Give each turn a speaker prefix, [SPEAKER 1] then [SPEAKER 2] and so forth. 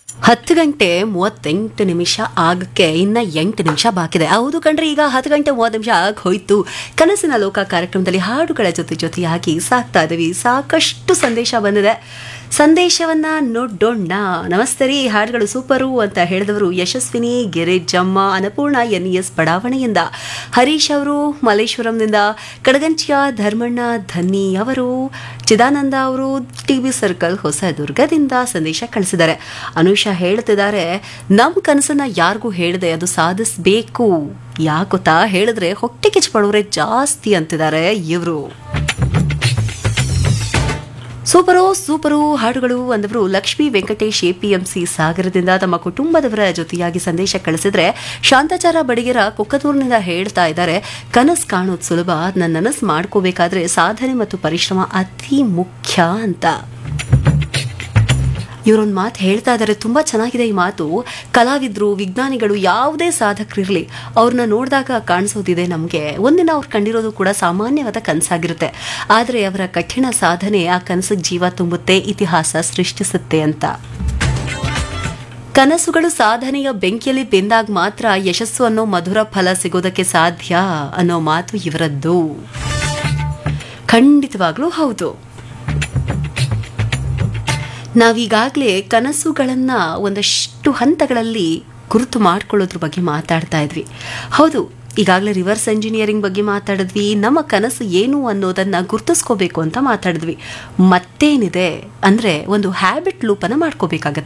[SPEAKER 1] ಹತ್ತು ಗಂಟೆ ಮೂವತ್ತೆಂಟು ನಿಮಿಷ ಆಗಕ್ಕೆ ಇನ್ನ ಎಂಟು ನಿಮಿಷ ಬಾಕಿದೆ ಹೌದು ಕಂಡ್ರೆ ಈಗ ಹತ್ತು ಗಂಟೆ ಮೂವತ್ತು ನಿಮಿಷ ಆಗ ಹೋಯ್ತು ಕನಸಿನ ಲೋಕ ಕಾರ್ಯಕ್ರಮದಲ್ಲಿ ಹಾಡುಗಳ ಜೊತೆ ಜೊತೆಯಾಗಿ ಸಾಕ್ತಾ ಇದೀವಿ ಸಾಕಷ್ಟು ಸಂದೇಶ ಬಂದಿದೆ ಸಂದೇಶವನ್ನ ನೋಡೋಣ ನಮಸ್ತೆ ರೀ ಹಾಡುಗಳು ಸೂಪರು ಅಂತ ಹೇಳಿದವರು ಯಶಸ್ವಿನಿ ಗಿರಿಜಮ್ಮ ಅನ್ನಪೂರ್ಣ ಎನ್ ಎಸ್ ಬಡಾವಣೆಯಿಂದ ಹರೀಶ್ ಅವರು ಮಲ್ಲೇಶ್ವರಂನಿಂದ ಕಡಗಂಚಿಯ ಧರ್ಮಣ್ಣ ಧನ್ನಿ ಅವರು ಚಿದಾನಂದ ಅವರು ಟಿವಿ ಸರ್ಕಲ್ ಹೊಸದುರ್ಗದಿಂದ ಸಂದೇಶ ಕಳಿಸಿದ್ದಾರೆ ಅನುಷಾ ಹೇಳ್ತಿದ್ದಾರೆ ನಮ್ಮ ಕನಸನ್ನ ಯಾರಿಗೂ ಹೇಳದೆ ಅದು ಸಾಧಿಸ್ಬೇಕು ಯಾಕೊತ್ತಾ ಹೇಳಿದ್ರೆ ಹೊಟ್ಟೆ ಕಿಚ್ಚಪಡೋರೆ ಜಾಸ್ತಿ ಅಂತಿದ್ದಾರೆ ಇವರು ಸೂಪರು ಸೂಪರು ಹಾಡುಗಳು ಅಂದವರು ಲಕ್ಷ್ಮೀ ವೆಂಕಟೇಶ್ ಎಪಿಎಂಸಿ ಸಾಗರದಿಂದ ತಮ್ಮ ಕುಟುಂಬದವರ ಜೊತೆಯಾಗಿ ಸಂದೇಶ ಕಳಿಸಿದ್ರೆ ಶಾಂತಾಚಾರ ಬಡಿಗೆರ ಕುಕ್ಕದೂರಿನಿಂದ ಹೇಳ್ತಾ ಇದ್ದಾರೆ ಕನಸು ಕಾಣೋದು ಸುಲಭ ನನ್ನ ನನಸು ಮಾಡ್ಕೋಬೇಕಾದ್ರೆ ಸಾಧನೆ ಮತ್ತು ಪರಿಶ್ರಮ ಅತಿ ಮುಖ್ಯ ಅಂತ ಇವರೊಂದು ಮಾತು ಹೇಳ್ತಾ ಇದ್ದಾರೆ ತುಂಬಾ ಚೆನ್ನಾಗಿದೆ ಈ ಮಾತು ಕಲಾವಿದ್ರು ವಿಜ್ಞಾನಿಗಳು ಯಾವುದೇ ಸಾಧಕರಿರಲಿ ಅವ್ರನ್ನ ನೋಡಿದಾಗ ಕಾಣಿಸೋದಿದೆ ನಮಗೆ ಒಂದಿನ ಅವ್ರು ಕಂಡಿರೋದು ಕೂಡ ಸಾಮಾನ್ಯವಾದ ಕನಸಾಗಿರುತ್ತೆ ಆದರೆ ಅವರ ಕಠಿಣ ಸಾಧನೆ ಆ ಕನಸಿಗೆ ಜೀವ ತುಂಬುತ್ತೆ ಇತಿಹಾಸ ಸೃಷ್ಟಿಸುತ್ತೆ ಅಂತ ಕನಸುಗಳು ಸಾಧನೆಯ ಬೆಂಕಿಯಲ್ಲಿ ಬೆಂದಾಗ ಮಾತ್ರ ಯಶಸ್ಸು ಅನ್ನೋ ಮಧುರ ಫಲ ಸಿಗೋದಕ್ಕೆ ಸಾಧ್ಯ ಅನ್ನೋ ಮಾತು ಇವರದ್ದು ಖಂಡಿತವಾಗ್ಲೂ ಹೌದು ನಾವೀಗಾಗಲೇ ಕನಸುಗಳನ್ನ ಒಂದಷ್ಟು ಹಂತಗಳಲ್ಲಿ ಗುರುತು ಮಾಡ್ಕೊಳ್ಳೋದ್ರ ಬಗ್ಗೆ ಮಾತಾಡ್ತಾ ಇದ್ವಿ ಹೌದು ಈಗಾಗಲೇ ರಿವರ್ಸ್ ಎಂಜಿನಿಯರಿಂಗ್ ಬಗ್ಗೆ ಮಾತಾಡಿದ್ವಿ ನಮ್ಮ ಕನಸು ಏನು ಅನ್ನೋದನ್ನ ಗುರ್ತಿಸ್ಕೋಬೇಕು ಅಂತ ಮಾತಾಡಿದ್ವಿ ಮತ್ತೇನಿದೆ ಅಂದ್ರೆ ಒಂದು ಹ್ಯಾಬಿಟ್ ಲೂಪನ್ನು ಮಾಡ್ಕೋಬೇಕಾಗತ್ತೆ